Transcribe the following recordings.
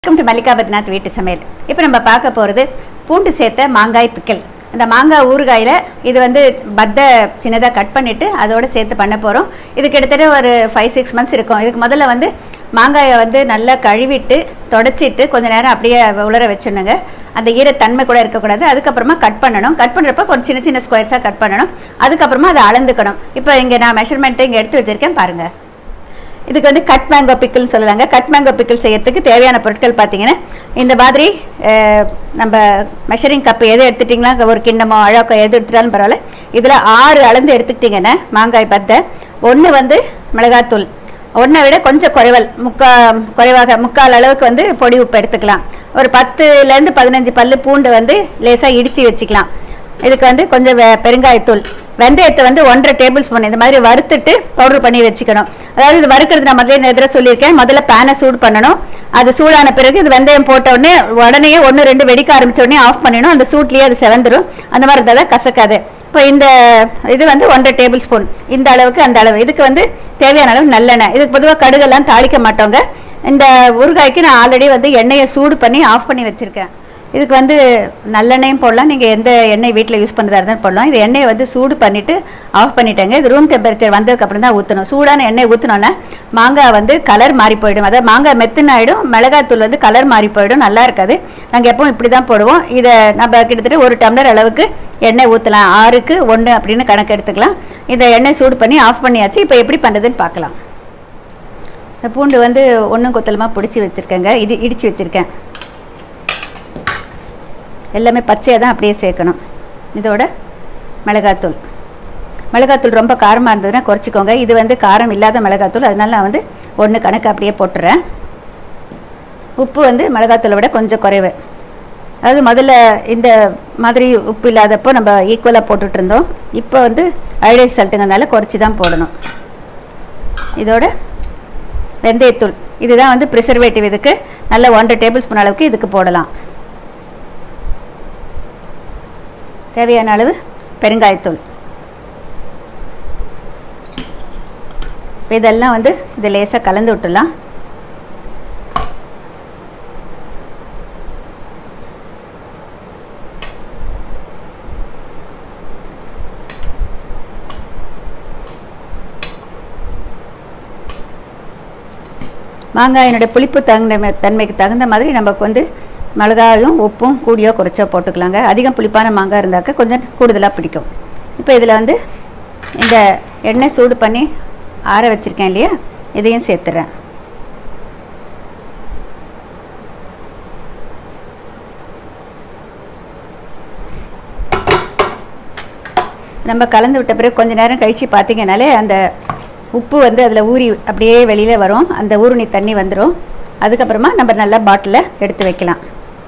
welcome to Mallika பத்நாத் வீட்டு சமையல் இப்போ நம்ம பார்க்க போகிறது பூண்டு சேர்த்த மாங்காய் பிக்கல் இந்த மாங்காய் ஊறுகாயில் இது வந்து பத்தை சின்னதாக கட் பண்ணிவிட்டு அதோட சேர்த்து பண்ண போகிறோம் இது கிட்டத்தட்ட ஒரு ஃபைவ் சிக்ஸ் மந்த்ஸ் இருக்கும் இதுக்கு முதல்ல வந்து மாங்காயை வந்து நல்லா கழுவிட்டு தொடச்சிட்டு கொஞ்ச நேரம் அப்படியே உலர வச்சிடணுங்க அந்த ஈரத்தன்மை கூட இருக்கக்கூடாது அதுக்கப்புறமா கட் பண்ணணும் கட் பண்ணுறப்ப ஒரு சின்ன சின்ன ஸ்கொயர்ஸாக கட் பண்ணணும் அதுக்கப்புறமா அதை அளந்துக்கணும் இப்போ இங்கே நான் மெஷர்மெண்ட்டு இங்கே எடுத்து வச்சுருக்கேன் பாருங்கள் இதுக்கு வந்து கட் மேங்கோ பிக்கிள்னு சொல்லலாங்க கட் மேங்கோ பிக்கிள் செய்யறதுக்கு தேவையான பொருட்கள் பார்த்தீங்கன்னா இந்த மாதிரி அஹ், நம்ம மெஷரிங் கப் எது எடுத்துட்டிங்களா ஒரு கிண்ணமோ அழகோ எது எடுத்துட்டாலும் பரவாயில்ல இதில் ஆறு அளந்து எடுத்துக்கிட்டிங்கன்னா மாங்காய் பத்தை ஒன்று வந்து மிளகாத்தூள் ஒன்றை விட கொஞ்சம் குறைவல் முக்கா குறைவாக முக்கால் அளவுக்கு வந்து பொடி உப்பு எடுத்துக்கலாம் ஒரு பத்துலேருந்து பதினஞ்சு பல்லு பூண்டு வந்து லேசாக இடித்து வச்சுக்கலாம் இதுக்கு வந்து கொஞ்சம் வெ- பெருங்காயத்தூள் வெந்தயத்தை வந்து ஒன்றரை டேபிள் ஸ்பூன் இந்த மாதிரி வறுத்துட்டு பவுடர் பண்ணி வச்சுக்கணும் அதாவது இது வறுக்கிறது நான் முதல்ல எதிர சொல்லியிருக்கேன் முதல்ல பேனை சூடு பண்ணணும் அது சூடான பிறகு இது வெந்தயம் போட்ட உடனே உடனே ஒன்று ரெண்டு வெடிக்க ஆரம்பிச்ச உடனே ஆஃப் பண்ணிடணும் அந்த சூட்லேயே அது செவந்துடும் அந்த மாதிரி இருந்தால் தான் கசக்காது இப்போ இந்த இது வந்து ஒன்றரை டேபிள் ஸ்பூன் இந்த அளவுக்கு அந்த அளவு இதுக்கு வந்து தேவையான அளவு நல்லெண்ணெய் இதுக்கு பொதுவாக கடுகெல்லாம் தாளிக்க மாட்டோங்க இந்த ஊறுகாய்க்கு நான் ஆல்ரெடி வந்து எண்ணெயை சூடு பண்ணி ஆஃப் பண்ணி வச்சுருக்கேன் இதுக்கு வந்து நல்லெண்ணெயும் போடலாம் நீங்கள் எந்த எண்ணெய் வீட்டில் யூஸ் பண்ணுறதா இருந்தாலும் போடலாம் இது எண்ணெயை வந்து சூடு பண்ணிவிட்டு ஆஃப் பண்ணிட்டேங்க இது ரூம் டெம்பரேச்சர் வந்ததுக்கப்புறம் தான் ஊற்றணும் சூடான எண்ணெய் ஊற்றினோன்னா மாங்காய் வந்து கலர் மாறி போயிடும் அதாவது மாங்காய் மெத்துன்னு ஆகிடும் மிளகாத்தூள் வந்து கலர் மாறி போயிடும் நல்லா இருக்காது நாங்கள் எப்பவும் இப்படி தான் போடுவோம் இதை நம்ம கிட்டத்தட்ட ஒரு டம்ளர் அளவுக்கு எண்ணெய் ஊற்றலாம் ஆறுக்கு ஒன்று அப்படின்னு கணக்கு எடுத்துக்கலாம் இந்த எண்ணெய் சூடு பண்ணி ஆஃப் பண்ணியாச்சு இப்போ எப்படி பண்ணுறதுன்னு பார்க்கலாம் இந்த பூண்டு வந்து ஒன்றும் கொத்தலமாக பிடிச்சி வச்சுருக்கேங்க இது இடித்து வச்சுருக்கேன் எல்லாமே பச்சையாக தான் அப்படியே சேர்க்கணும் இதோட மிளகாத்தூள் மிளகாத்தூள் ரொம்ப காரமாக இருந்ததுன்னா குறைச்சிக்கோங்க இது வந்து காரம் இல்லாத மிளகாத்தூள் அதனால நான் வந்து ஒன்று கணக்கு அப்படியே போட்டுறேன் உப்பு வந்து மிளகாத்தூளை விட கொஞ்சம் குறைவு அதாவது முதல்ல இந்த மாதிரி உப்பு இல்லாதப்போ நம்ம ஈக்குவலாக போட்டுட்டு இருந்தோம் இப்போ வந்து அயோடைஸ் சால்ட்டுங்கிறதுனால குறைச்சி தான் போடணும் இதோட வெந்தயத்தூள் இதுதான் வந்து ப்ரிசர்வேட்டிவ் இதுக்கு நல்ல ஒன்றரை டேபிள் ஸ்பூன் அளவுக்கு இதுக்கு போடலாம் தேவையான அளவு பெருங்காயத்தூள் இப்ப இதெல்லாம் வந்து இது லேசாக கலந்து விட்டுடலாம் மாங்காயினுடைய புளிப்பு தகுந்த தன்மைக்கு தகுந்த மாதிரி நமக்கு வந்து மிளகாயும் உப்பும் கூடியோ குறைச்சோ போட்டுக்கலாங்க அதிகம் புளிப்பான மாங்காய் இருந்தாக்க கொஞ்சம் கூடுதலாக பிடிக்கும் இப்போ இதில் வந்து இந்த எண்ணெய் சூடு பண்ணி ஆற வச்சுருக்கேன் இல்லையா இதையும் சேர்த்துறேன் நம்ம கலந்து விட்ட பிறகு கொஞ்ச நேரம் கழித்து பார்த்தீங்கனாலே அந்த உப்பு வந்து அதில் ஊறி அப்படியே வெளியில் வரும் அந்த ஊருணி தண்ணி வந்துடும் அதுக்கப்புறமா நம்ம நல்லா பாட்டிலில் எடுத்து வைக்கலாம்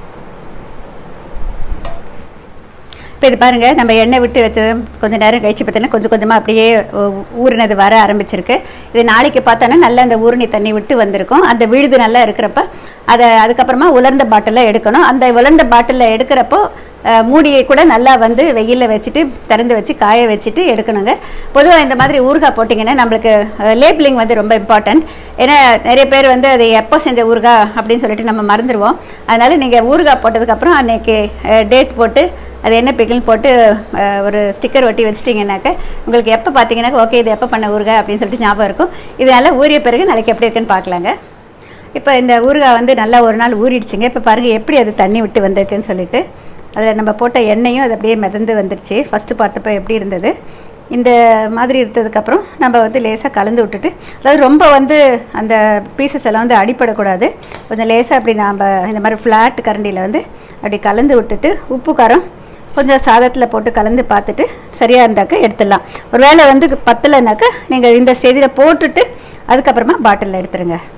இப்போ இது பாருங்கள் நம்ம எண்ணெய் விட்டு வச்சது கொஞ்சம் நேரம் கழிச்சு பார்த்தீங்கன்னா கொஞ்சம் கொஞ்சமாக அப்படியே ஊ- ஊறினது வர ஆரம்பிச்சிருக்கு இது நாளைக்கு பார்த்தோன்னா நல்லா அந்த ஊருணி தண்ணி விட்டு வந்திருக்கும் அந்த விழுது நல்லா இருக்கிறப்ப அதை அதுக்கப்புறமா உலர்ந்த பாட்டிலில் எடுக்கணும் அந்த உலர்ந்த பாட்டிலில் எடுக்கிறப்போ அஹ், மூடியை கூட நல்லா வந்து வெயிலில் வச்சுட்டு திறந்து வச்சு காய வச்சுட்டு எடுக்கணுங்க பொதுவாக இந்த மாதிரி ஊறுகாய் போட்டிங்கன்னா நம்மளுக்கு லேபிளிங் வந்து ரொம்ப இம்பார்ட்டன்ட் ஏன்னா நிறைய பேர் வந்து அது எப்போ செஞ்ச ஊறுகாய் அப்படின்னு சொல்லிட்டு நம்ம மறந்துடுவோம் அதனால் நீங்கள் ஊறுகாய் போட்டதுக்கப்புறம் அன்னைக்கு டேட் போட்டு அது என்ன பிக்கிள்னு போட்டு அஹ், ஒரு ஸ்டிக்கர் ஒட்டி வச்சிட்டிங்கனாக்க உங்களுக்கு எப்போ பார்த்தீங்கன்னாக்க ஓகே இது எப்போ பண்ண ஊறுகாய் அப்படின்னு சொல்லிட்டு ஞாபகம் இருக்கும் இதனால் ஊறிய பிறகு நாளைக்கு எப்படி இருக்குன்னு பார்க்கலாங்க இப்போ இந்த ஊறுகாய் வந்து நல்லா ஒரு நாள் ஊறிடுச்சுங்க இப்போ பாருங்கள் எப்படி அது தண்ணி விட்டு வந்திருக்குன்னு சொல்லிட்டு அதில் நம்ம போட்ட எண்ணெயும் அது அப்படியே மிதந்து வந்துருச்சு ஃபஸ்ட்டு பார்த்தப்ப எப்படி இருந்தது இந்த மாதிரி இருந்ததுக்கப்புறம் நம்ம வந்து லேசாக கலந்து விட்டுட்டு அதாவது ரொம்ப வந்து அந்த பீசஸ் எல்லாம் வந்து அடிப்படக்கூடாது கொஞ்சம் லேசாக அப்படி நாம் இந்த மாதிரி ஃப்ளாட் கரண்டியில் வந்து அப்படி கலந்து விட்டுட்டு உப்பு காரம் கொஞ்சம் சாதத்தில் போட்டு கலந்து பார்த்துட்டு சரியாக இருந்தாக்க எடுத்துடலாம் ஒரு வேளை வந்து பத்தலைனாக்கா நீங்கள் இந்த ஸ்டேஜில் போட்டுட்டு அதுக்கப்புறமா பாட்டிலில் எடுத்துருங்க